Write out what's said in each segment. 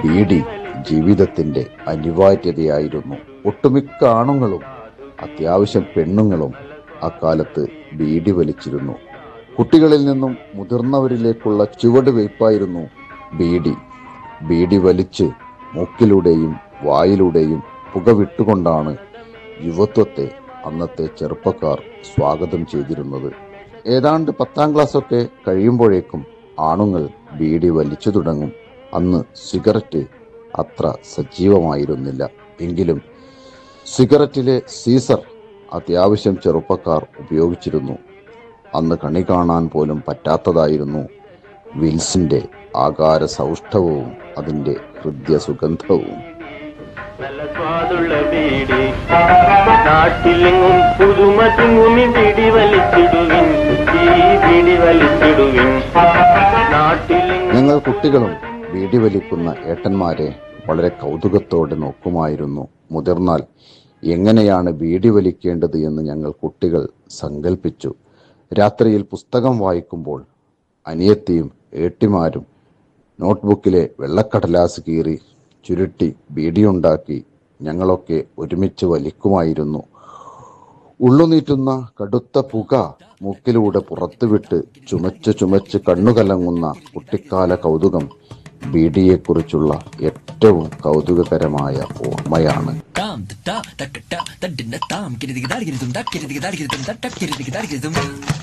ബീഡി ജീവിതത്തിന്റെ അനിവാര്യതയായിരുന്നു ഒട്ടുമിക്ക ആണുങ്ങളും അത്യാവശ്യം പെണ്ണുങ്ങളും അക്കാലത്ത് ബീഡി വലിച്ചിരുന്നു കുട്ടികളിൽ നിന്നും മുതിർന്നവരിലേക്കുള്ള ചുവടുവയ്പായിരുന്നു ബീഡി ബീഡി വലിച്ച് മൂക്കിലൂടെയും വായിലൂടെയും പുക വിട്ടുകൊണ്ടാണ് യുവത്വത്തെ അന്നത്തെ ചെറുപ്പക്കാർ സ്വാഗതം ചെയ്തിരുന്നത് ഏതാണ്ട് പത്താം ക്ലാസ്സൊക്കെ കഴിയുമ്പോഴേക്കും ആണുങ്ങൾ ബീഡി വലിച്ചു തുടങ്ങും അന്ന് സിഗരറ്റ് അത്ര സജീവമായിരുന്നില്ല എങ്കിലും സിഗരറ്റിലെ സീസർ അത്യാവശ്യം ചെറുപ്പക്കാർ ഉപയോഗിച്ചിരുന്നു അന്ന് കണി കാണാൻ പോലും പറ്റാത്തതായിരുന്നു വിൽസിന്റെ ആകാര സൗഷ്ഠവവും അതിന്റെ ഹൃദ്യ സുഗന്ധവും നല്ല സ്വാദുള്ള ബീഡി നാട്ടിലെങ്ങും പുതുമ ചുങ്ങുമി ബീഡി വലിച്ചിടുവിൻ ഈ ബീഡി വലിച്ചിടുവിൻ നാട്ടിലെങ്ങും ഞങ്ങൾ കുട്ടികളും ബീഡി വലിക്കുന്ന ഏട്ടന്മാരെ വളരെ കൗതുകത്തോടെ നോക്കുമായിരുന്നു മുതിർന്നാൽ എങ്ങനെയാണ് ബീഡി വലിക്കേണ്ടത് എന്ന് ഞങ്ങൾ കുട്ടികൾ സങ്കല്പിച്ചു രാത്രിയിൽ പുസ്തകം വായിക്കുമ്പോൾ അനിയത്തിയും ഏട്ടിമാരും നോട്ട്ബുക്കിലെ വെള്ളക്കടലാസ് കീറി ചുരുട്ടി ബീഡിയുണ്ടാക്കി ഞങ്ങളൊക്കെ ഒരുമിച്ച് വലിക്കുമായിരുന്നു ഉള്ളുനീറ്റുന്ന കടുത്ത പുക മൂക്കിലൂടെ പുറത്തുവിട്ട് ചുമച്ച് ചുമച്ച് കണ്ണുകലങ്ങുന്ന കുട്ടിക്കാല കൗതുകം ബീഡിയെക്കുറിച്ചുള്ള ഏറ്റവും കൗതുകകരമായ ഓർമ്മയാണ് Tam ta ta ta ta ta dinna tam kiri digi dari kiri dum dak kiri digi dari kiri dum dak dak kiri digi dari kiri dum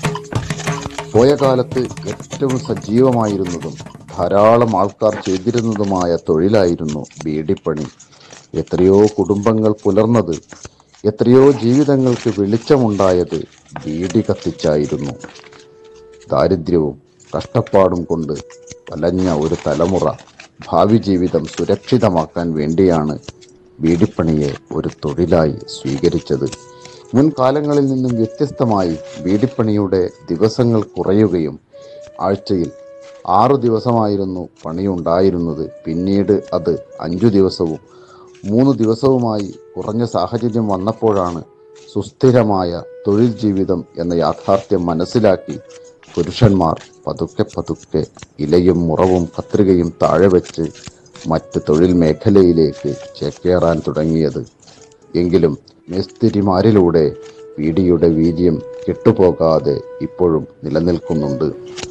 പോയ കാലത്ത് ഏറ്റവും സജീവമായിരുന്നതും ധാരാളം ആൾക്കാർ ചെയ്തിരുന്നതുമായ തൊഴിലായിരുന്നു ബീഡിപ്പണി എത്രയോ കുടുംബങ്ങൾ പുലർന്നത് എത്രയോ ജീവിതങ്ങൾക്ക് വെളിച്ചമുണ്ടായത് ബീഡി കത്തിച്ചായിരുന്നു ദാരിദ്ര്യവും കഷ്ടപ്പാടും കൊണ്ട് വലഞ്ഞ ഒരു തലമുറ ഭാവി ജീവിതം സുരക്ഷിതമാക്കാൻ വേണ്ടിയാണ് ബീഡിപ്പണിയെ ഒരു തൊഴിലായി സ്വീകരിച്ചത് മുൻകാലങ്ങളിൽ നിന്നും വ്യത്യസ്തമായി ബീഡിപ്പണിയുടെ ദിവസങ്ങൾ കുറയുകയും ആഴ്ചയിൽ ആറു ദിവസമായിരുന്നു പണിയുണ്ടായിരുന്നത് പിന്നീട് അത് അഞ്ചു ദിവസവും മൂന്ന് ദിവസവുമായി കുറഞ്ഞ സാഹചര്യം വന്നപ്പോഴാണ് സുസ്ഥിരമായ തൊഴിൽ ജീവിതം എന്ന യാഥാർത്ഥ്യം മനസ്സിലാക്കി പുരുഷന്മാർ പതുക്കെ പതുക്കെ ഇലയും മുറവും കത്രികയും താഴെ വെച്ച് മറ്റ് തൊഴിൽ മേഖലയിലേക്ക് ചേക്കേറാൻ തുടങ്ങിയത് എങ്കിലും മേസ്തിരിമാരിലൂടെ പീഡിയുടെ വീര്യം കെട്ടുപോകാതെ ഇപ്പോഴും നിലനിൽക്കുന്നുണ്ട്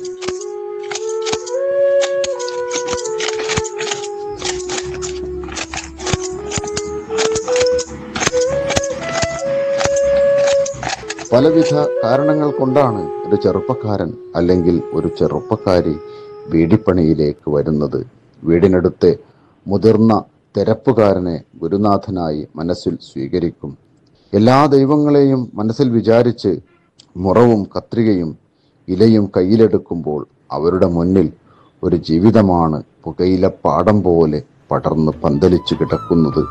പലവിധ കാരണങ്ങൾ കൊണ്ടാണ് ഒരു ചെറുപ്പക്കാരൻ അല്ലെങ്കിൽ ഒരു ചെറുപ്പക്കാരി വീടിപ്പണിയിലേക്ക് വരുന്നത് വീടിനടുത്തെ മുതിർന്ന തെരപ്പുകാരനെ ഗുരുനാഥനായി മനസ്സിൽ സ്വീകരിക്കും എല്ലാ ദൈവങ്ങളെയും മനസ്സിൽ വിചാരിച്ച് മുറവും കത്രികയും ഇലയും കയ്യിലെടുക്കുമ്പോൾ അവരുടെ മുന്നിൽ ഒരു ജീവിതമാണ് പുകയില പാടം പോലെ പടർന്ന് പന്തലിച്ചു കിടക്കുന്നത്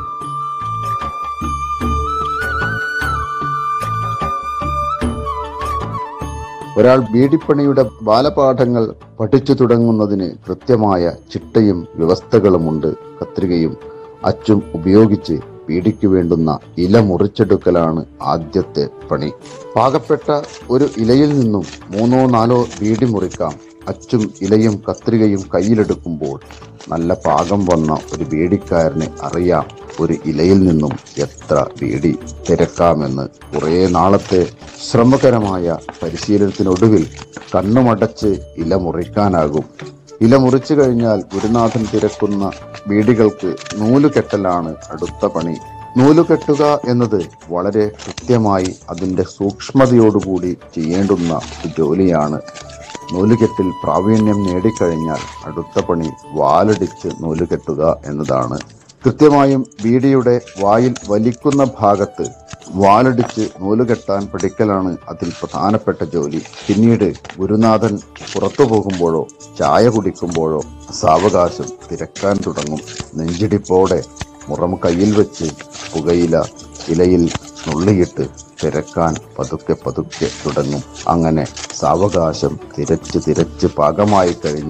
ഒരാൾ ബീഡിപ്പണിയുടെ ബാലപാഠങ്ങൾ പഠിച്ചു തുടങ്ങുന്നതിന് കൃത്യമായ ചിട്ടയും വ്യവസ്ഥകളുമുണ്ട് കത്രികയും അച്ചും ഉപയോഗിച്ച് ബീഡിക്ക് വേണ്ടുന്ന ഇല മുറിച്ചെടുക്കലാണ് ആദ്യത്തെ പണി പാകപ്പെട്ട ഒരു ഇലയിൽ നിന്നും മൂന്നോ നാലോ ബീഡി മുറിക്കാം അച്ചും ഇലയും കത്രികയും കയ്യിലെടുക്കുമ്പോൾ നല്ല പാകം വന്ന ഒരു ബീഡിക്കാരന് അറിയാം ഒരു ഇലയിൽ നിന്നും എത്ര ബീഡി തിരക്കാമെന്ന് കുറേ നാളത്തെ ശ്രമകരമായ പരിശീലനത്തിനൊടുവിൽ കണ്ണുമടച്ച് ഇല മുറിക്കാനാകും ഇല മുറിച്ചു കഴിഞ്ഞാൽ ഗുരുനാഥൻ തിരക്കുന്ന ബീഡികൾക്ക് നൂലുകെട്ടലാണ് അടുത്ത പണി നൂലുകെട്ടുക എന്നത് വളരെ കൃത്യമായി അതിന്റെ സൂക്ഷ്മതയോടുകൂടി ചെയ്യേണ്ടുന്ന ഒരു ജോലിയാണ് നൂലുകെട്ടിൽ പ്രാവീണ്യം നേടിക്കഴിഞ്ഞാൽ അടുത്ത പണി വാലടിച്ച് നൂലുകെട്ടുക എന്നതാണ് കൃത്യമായും ബീഡിയുടെ വായിൽ വലിക്കുന്ന ഭാഗത്ത് വാലടിച്ച് നൂലുകെട്ടാൻ പഠിക്കലാണ് അതിൽ പ്രധാനപ്പെട്ട ജോലി പിന്നീട് ഗുരുനാഥൻ പുറത്തു പോകുമ്പോഴോ ചായ കുടിക്കുമ്പോഴോ സാവകാശം തിരക്കാൻ തുടങ്ങും നെഞ്ചിടിപ്പോടെ മുറം കയ്യിൽ വെച്ച് പുകയില ഇലയിൽ നുള്ളിയിട്ട് തിരക്കാൻ പതുക്കെ പതുക്കെ തുടങ്ങും അങ്ങനെ സാവകാശം തിരച്ച് തിരച്ച് പാകമായി കഴിഞ്ഞ്